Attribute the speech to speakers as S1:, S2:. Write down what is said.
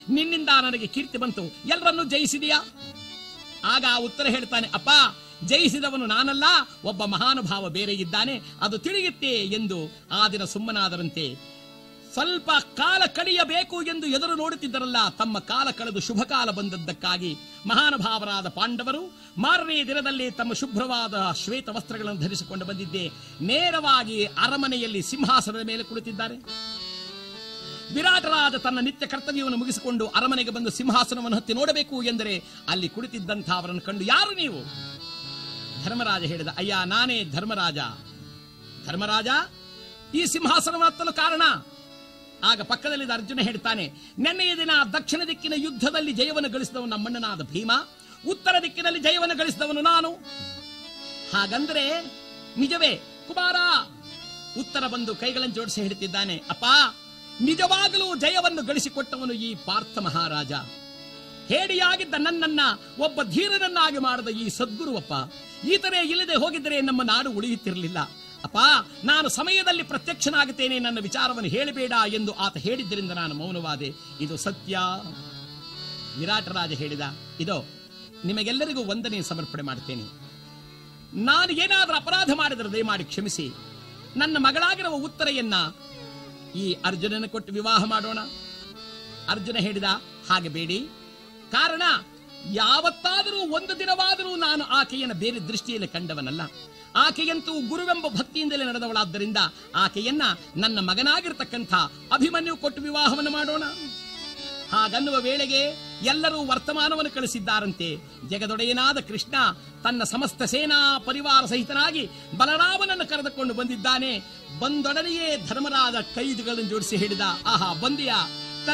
S1: ನಿನ್ನಿಂದ ನನಗೆ ಕೀರ್ತಿ ಬಂತು ಎಲ್ಲರನ್ನೂ ಜಯಿಸಿದೆಯಾ ಆಗ ಆ ಉತ್ತರ ಹೇಳ್ತಾನೆ ಅಪ್ಪ ಜಯಿಸಿದವನು ನಾನಲ್ಲ ಒಬ್ಬ ಮಹಾನುಭಾವ ಬೇರೆ ಇದ್ದಾನೆ ಅದು ತಿಳಿಯುತ್ತೆ ಎಂದು ಆ ದಿನ ಸುಮ್ಮನಾದರಂತೆ ಸ್ವಲ್ಪ ಕಾಲ ಕಳೆಯಬೇಕು ಎಂದು ಎದುರು ನೋಡುತ್ತಿದ್ದರಲ್ಲ ತಮ್ಮ ಕಾಲ ಕಳೆದು ಶುಭ ಕಾಲ ಬಂದದ್ದಕ್ಕಾಗಿ ಮಹಾನುಭಾವರಾದ ಪಾಂಡವರು ಮಾರನೇ ದಿನದಲ್ಲಿ ತಮ್ಮ ಶುಭ್ರವಾದ ಶ್ವೇತ ವಸ್ತ್ರಗಳನ್ನು ಧರಿಸಿಕೊಂಡು ಬಂದಿದ್ದೆ ನೇರವಾಗಿ ಅರಮನೆಯಲ್ಲಿ ಸಿಂಹಾಸನದ ಮೇಲೆ ಕುಳಿತಿದ್ದಾರೆ ವಿರಾಟರಾದ ತನ್ನ ನಿತ್ಯ ಕರ್ತವ್ಯವನ್ನು ಮುಗಿಸಿಕೊಂಡು ಅರಮನೆಗೆ ಬಂದು ಸಿಂಹಾಸನವನ್ನು ಹತ್ತಿ ನೋಡಬೇಕು ಎಂದರೆ ಅಲ್ಲಿ ಕುಳಿತಿದ್ದಂಥ ಅವರನ್ನು ಕಂಡು ಯಾರು ನೀವು ಧರ್ಮರಾಜ ಹೇಳಿದ ಅಯ್ಯ ನಾನೇ ಧರ್ಮರಾಜ ಧರ್ಮರಾಜ ಈ ಸಿಂಹಾಸನವನ್ನು ಹತ್ತಲು ಕಾರಣ ಆಗ ಪಕ್ಕದಲ್ಲಿದ್ದ ಅರ್ಜುನ ಹೇಳ್ತಾನೆ ನೆನ್ನೆಯ ದಿನ ದಕ್ಷಿಣ ದಿಕ್ಕಿನ ಯುದ್ಧದಲ್ಲಿ ಜಯವನ್ನು ಗಳಿಸಿದವನು ನಮ್ಮಣ್ಣನಾದ ಭೀಮ ಉತ್ತರ ದಿಕ್ಕಿನಲ್ಲಿ ಜಯವನ್ನು ಗಳಿಸಿದವನು ನಾನು ಹಾಗಂದ್ರೆ ನಿಜವೇ ಕುಮಾರ ಉತ್ತರ ಬಂದು ಕೈಗಳನ್ನು ಜೋಡಿಸಿ ಹೇಳ್ತಿದ್ದಾನೆ ಅಪ್ಪ ನಿಜವಾಗಲೂ ಜಯವನ್ನು ಗಳಿಸಿಕೊಟ್ಟವನು ಈ ಪಾರ್ಥ ಮಹಾರಾಜ ಹೇಡಿಯಾಗಿದ್ದ ನನ್ನನ್ನ ಒಬ್ಬ ಧೀರನನ್ನಾಗಿ ಮಾಡಿದ ಈ ಸದ್ಗುರುವಪ್ಪ ಈತನೇ ಇಲ್ಲದೆ ಹೋಗಿದ್ದರೆ ನಮ್ಮ ನಾಡು ಉಳಿಯುತ್ತಿರಲಿಲ್ಲ ಅಪ್ಪ ನಾನು ಸಮಯದಲ್ಲಿ ಪ್ರತ್ಯಕ್ಷನಾಗುತ್ತೇನೆ ನನ್ನ ವಿಚಾರವನ್ನು ಹೇಳಬೇಡ ಎಂದು ಆತ ಹೇಳಿದ್ದರಿಂದ ನಾನು ಮೌನವಾದೆ ಇದು ಸತ್ಯ ವಿರಾಟರಾಜ ಹೇಳಿದ ಇದೋ ನಿಮಗೆಲ್ಲರಿಗೂ ವಂದನೆ ಸಮರ್ಪಣೆ ಮಾಡ್ತೇನೆ ನಾನು ಏನಾದರೂ ಅಪರಾಧ ಮಾಡಿದರೆ ದಯಮಾಡಿ ಕ್ಷಮಿಸಿ ನನ್ನ ಮಗಳಾಗಿರುವ ಉತ್ತರೆಯನ್ನ ಈ ಅರ್ಜುನನ ಕೊಟ್ಟು ವಿವಾಹ ಮಾಡೋಣ ಅರ್ಜುನ ಹೇಳಿದ ಹಾಗೆ ಬೇಡಿ ಕಾರಣ ಯಾವತ್ತಾದರೂ ಒಂದು ದಿನವಾದರೂ ನಾನು ಆಕೆಯನ್ನು ಬೇರೆ ದೃಷ್ಟಿಯಲ್ಲಿ ಕಂಡವನಲ್ಲ ಆಕೆಯಂತೂ ಗುರುವೆಂಬ ಭಕ್ತಿಯಿಂದಲೇ ನಡೆದವಳಾದ್ದರಿಂದ ಆಕೆಯನ್ನ ನನ್ನ ಮಗನಾಗಿರ್ತಕ್ಕಂಥ ಅಭಿಮನ್ಯು ಕೊಟ್ಟು ವಿವಾಹವನ್ನು ಮಾಡೋಣ ಹಾಗನ್ನುವ ವೇಳೆಗೆ ಎಲ್ಲರೂ ವರ್ತಮಾನವನ್ನು ಕಳಿಸಿದ್ದಾರಂತೆ ಜಗದೊಡೆಯನಾದ ಕೃಷ್ಣ ತನ್ನ ಸಮಸ್ತ ಸೇನಾ ಪರಿವಾರ ಸಹಿತನಾಗಿ ಬಲರಾಮನನ್ನು ಕರೆದುಕೊಂಡು ಬಂದಿದ್ದಾನೆ ಬಂದೊಡನೆಯೇ ಧರ್ಮರಾಜ ಕೈದುಗಳನ್ನು ಜೋಡಿಸಿ ಹೇಳಿದ ಆಹಾ ಬಂದಿಯಾ